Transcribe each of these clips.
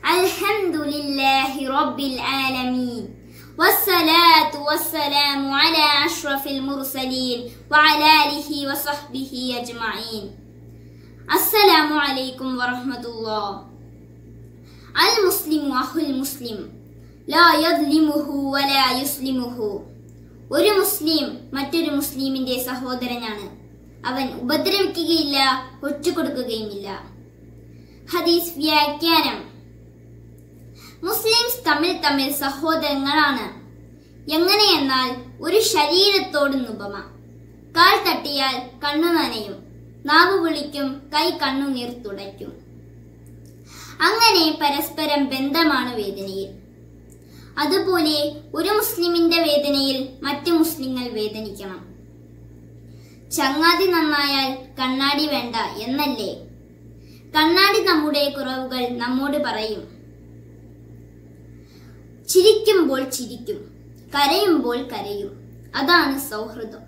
الحمد لله رب العالمين والصلاة والسلام على أشرف المرسلين وعلى آله وصحبه أجمعين السلام عليكم ورحمة الله المسلم أخو المسلم لا يظلمه ولا يسلمه ഒരു മുസ്ലിം മറ്റൊരു മുസ്ലിമിന്റെ സഹോദരനാണ് അവൻ ഉപദ്രവിക്കുകയില്ല ഒറ്റുകൊടുക്കുകയുമില്ല ഹദീസ് വ്യാഖ്യാനം മുസ്ലിംസ് തമ്മിൽ തമ്മിൽ സഹോദരങ്ങളാണ് എങ്ങനെയെന്നാൽ ഒരു ശരീരത്തോടുന്നുപമ കാൽ തട്ടിയാൽ കണ്ണു നനയും നാവ് വിളിക്കും കൈ കണ്ണുനീർ തുടയ്ക്കും അങ്ങനെ പരസ്പരം ബന്ധമാണ് വേദനയിൽ അതുപോലെ ഒരു മുസ്ലിമിന്റെ വേദനയിൽ മറ്റു മുസ്ലിങ്ങൾ വേദനിക്കണം ചങ്ങാതി നന്നായാൽ കണ്ണാടി വേണ്ട എന്നല്ലേ കണ്ണാടി നമ്മുടെ കുറവുകൾ നമ്മോട് പറയും ചിരിക്കുമ്പോൾ ചിരിക്കും കരയുമ്പോൾ കരയും അതാണ് സൗഹൃദം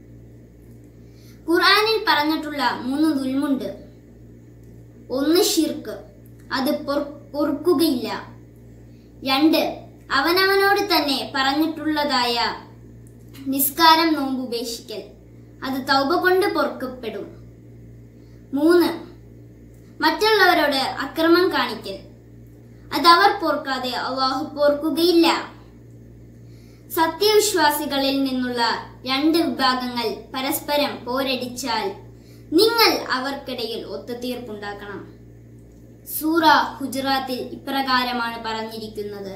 ഖുർആനിൽ പറഞ്ഞിട്ടുള്ള മൂന്ന് ദുൽമുണ്ട് ഒന്ന് ഷിർക്ക് അത് പൊർ- പൊറുക്കുകയില്ല രണ്ട് അവനവനോട് തന്നെ പറഞ്ഞിട്ടുള്ളതായ നിസ്കാരം നോമ്പ് ഉപേക്ഷിക്കൽ അത് തൗബ കൊണ്ട് പൊറുക്കപ്പെടും മൂന്ന് മറ്റുള്ളവരോട് അക്രമം കാണിക്കൽ അത് അവർ പോർക്കാതെ അള്ളാഹു പോർക്കുകയില്ല സത്യവിശ്വാസികളിൽ നിന്നുള്ള രണ്ട് വിഭാഗങ്ങൾ പരസ്പരം പോരടിച്ചാൽ നിങ്ങൾ അവർക്കിടയിൽ ഒത്തുതീർപ്പുണ്ടാക്കണം സൂറ ഹുജറാത്തിൽ ഇപ്രകാരമാണ് പറഞ്ഞിരിക്കുന്നത്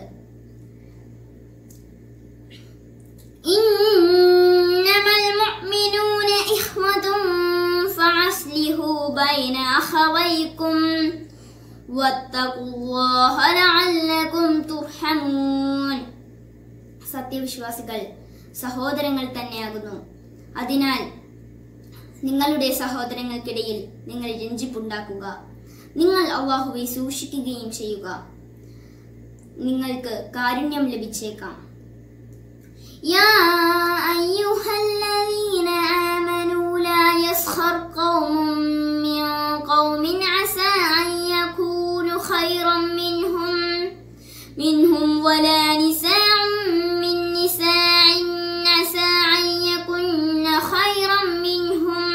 إنما المؤمنون إخوة فأصلحوا بين أخويكم واتقوا الله لعلكم ترحمون സത്യവിശ്വാസികൾ സഹോദരങ്ങൾ തന്നെയാകുന്നു അതിനാൽ നിങ്ങളുടെ സഹോദരങ്ങൾക്കിടയിൽ നിങ്ങൾ രഞ്ജിപ്പുണ്ടാക്കുക നിങ്ങൾ അള്ളാഹുവെ സൂക്ഷിക്കുകയും ചെയ്യുക നിങ്ങൾക്ക് കാരുണ്യം ലഭിച്ചേക്കാം يا أيها الذين آمنوا لا يسخر قوم من قوم عسى أن يكونوا خيرا منهم منهم ولا نساء من نساء عسى أن يكن خيرا منهم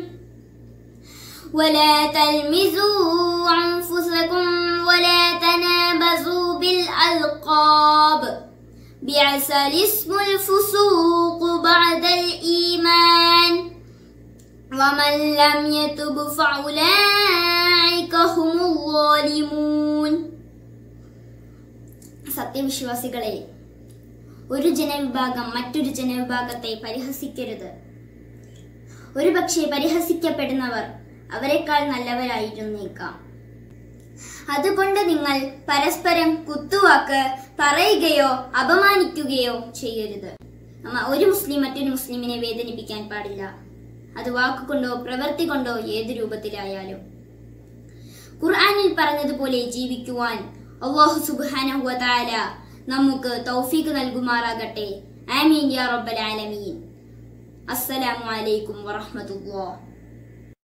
ولا تلمزوا أنفسكم ولا تنابزوا بالألقاب بئس الاسم الفسوق بعد الإيمان ومن لم يتب فأولئك هم الظالمون സത്യവിശ്വാസികളെ ഒരു ജനവിഭാഗം മറ്റൊരു ജനവിഭാഗത്തെ പരിഹസിക്കരുത് ഒരു പക്ഷേ പരിഹസിക്കപ്പെടുന്നവർ അവരെക്കാൾ നല്ലവരായിരുന്നേക്കാം അതുകൊണ്ട് നിങ്ങൾ പരസ്പരം കുത്തുവാക്ക് പറയുകയോ അപമാനിക്കുകയോ ചെയ്യരുത് നമ്മ ഒരു മുസ്ലിം മറ്റൊരു മുസ്ലിമിനെ വേദനിപ്പിക്കാൻ പാടില്ല അത് വാക്കുകൊണ്ടോ പ്രവൃത്തി കൊണ്ടോ ഏത് രൂപത്തിലായാലും ഖുർആനിൽ പറഞ്ഞതുപോലെ ജീവിക്കുവാൻ അള്ളാഹു സുബ്ഹാനഹു വ തആല നമുക്ക് തൗഫീഖ് നൽകുമാറാകട്ടെ ആമീൻ യാ റബ്ബൽ ആലമീൻ അസ്സലാമു അലൈക്കും വറഹ്മത്തുള്ളാഹി